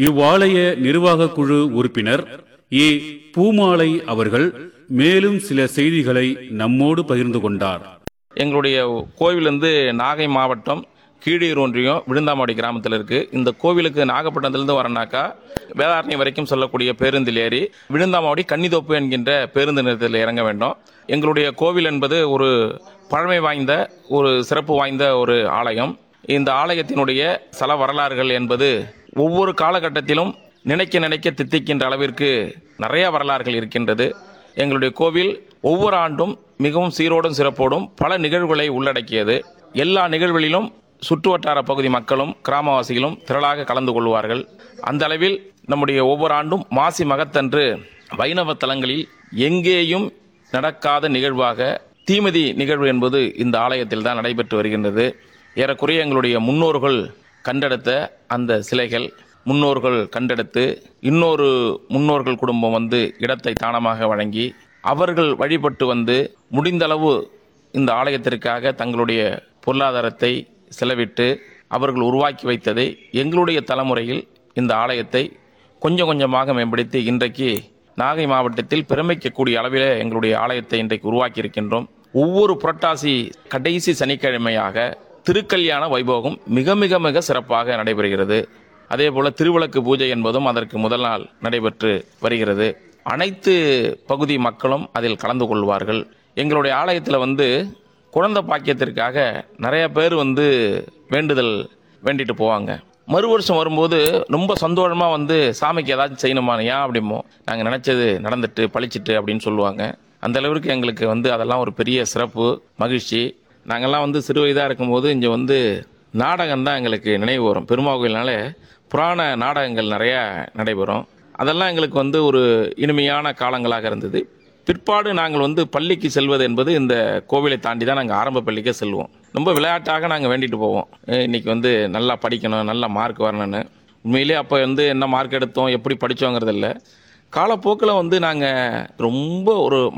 இவ்வாலய நிர்வாக குழு உறுப்பினர் ஏ பூமாலை அவர்கள் மேலும் சில செய்திகளை நம்மோடு பகிர்ந்து கொண்டார் எங்களுடைய கோவில் வந்து நாகை மாவட்டம் கீழீர் ஒன்றியம் விழுந்தாமாடி கிராமத்தில் இருக்குது இந்த கோவிலுக்கு நாகப்பட்டினத்துலேருந்து வரனாக்கா வேதாரணி வரைக்கும் சொல்லக்கூடிய பேருந்தில் ஏறி விழுந்தாமாடி கன்னிதோப்பு என்கின்ற பேருந்து நிலையத்தில் இறங்க வேண்டும் எங்களுடைய கோவில் என்பது ஒரு பழமை வாய்ந்த ஒரு சிறப்பு வாய்ந்த ஒரு ஆலயம் இந்த ஆலயத்தினுடைய சல வரலாறுகள் என்பது ஒவ்வொரு காலகட்டத்திலும் நினைக்க நினைக்க தித்திக்கின்ற அளவிற்கு நிறைய வரலாறுகள் இருக்கின்றது எங்களுடைய கோவில் ஒவ்வொரு ஆண்டும் மிகவும் சீரோடும் சிறப்போடும் பல நிகழ்வுகளை உள்ளடக்கியது எல்லா நிகழ்வுகளிலும் சுற்றுவட்டார பகுதி மக்களும் கிராமவாசிகளும் திரளாக கலந்து கொள்வார்கள் அந்த அளவில் நம்முடைய ஒவ்வொரு ஆண்டும் மாசி மகத்தன்று வைணவ தலங்களில் எங்கேயும் நடக்காத நிகழ்வாக தீமிதி நிகழ்வு என்பது இந்த ஆலயத்தில் தான் நடைபெற்று வருகின்றது ஏறக்குறைய எங்களுடைய முன்னோர்கள் கண்டெடுத்த அந்த சிலைகள் முன்னோர்கள் கண்டெடுத்து இன்னொரு முன்னோர்கள் குடும்பம் வந்து இடத்தை தானமாக வழங்கி அவர்கள் வழிபட்டு வந்து முடிந்தளவு இந்த ஆலயத்திற்காக தங்களுடைய பொருளாதாரத்தை செலவிட்டு அவர்கள் உருவாக்கி வைத்ததை எங்களுடைய தலைமுறையில் இந்த ஆலயத்தை கொஞ்சம் கொஞ்சமாக மேம்படுத்தி இன்றைக்கு நாகை மாவட்டத்தில் பெருமைக்கக்கூடிய அளவில் எங்களுடைய ஆலயத்தை இன்றைக்கு உருவாக்கி இருக்கின்றோம் ஒவ்வொரு புரட்டாசி கடைசி சனிக்கிழமையாக திருக்கல்யாண வைபோகம் மிக மிக மிக சிறப்பாக நடைபெறுகிறது அதே போல திருவிளக்கு பூஜை என்பதும் அதற்கு முதல் நாள் நடைபெற்று வருகிறது அனைத்து பகுதி மக்களும் அதில் கலந்து கொள்வார்கள் எங்களுடைய ஆலயத்தில் வந்து குழந்தை பாக்கியத்திற்காக நிறைய பேர் வந்து வேண்டுதல் வேண்டிட்டு போவாங்க மறு வருஷம் வரும்போது ரொம்ப சந்தோஷமாக வந்து சாமிக்கு ஏதாச்சும் செய்யணுமா ஏன் அப்படிமோ நாங்கள் நினச்சது நடந்துட்டு பழிச்சிட்டு அப்படின்னு சொல்லுவாங்க அந்த அளவிற்கு எங்களுக்கு வந்து அதெல்லாம் ஒரு பெரிய சிறப்பு மகிழ்ச்சி நாங்கள்லாம் வந்து சிறு வயதாக இருக்கும்போது இங்கே வந்து நாடகம் தான் எங்களுக்கு நினைவு வரும் பெருமா கோயில்னாலே புராண நாடகங்கள் நிறையா நடைபெறும் அதெல்லாம் எங்களுக்கு வந்து ஒரு இனிமையான காலங்களாக இருந்தது பிற்பாடு நாங்கள் வந்து பள்ளிக்கு செல்வது என்பது இந்த கோவிலை தாண்டி தான் நாங்கள் ஆரம்ப பள்ளிக்கே செல்வோம் ரொம்ப விளையாட்டாக நாங்கள் வேண்டிட்டு போவோம் அஹ் இன்னைக்கு வந்து நல்லா படிக்கணும் நல்ல மார்க் வரணும்னு உண்மையிலே அப்போ வந்து என்ன மார்க் எடுத்தோம் எப்படி படித்தோங்கிறது இல்லை காலப்போக்கில் வந்து நாங்கள் ரொம்ப ஒரு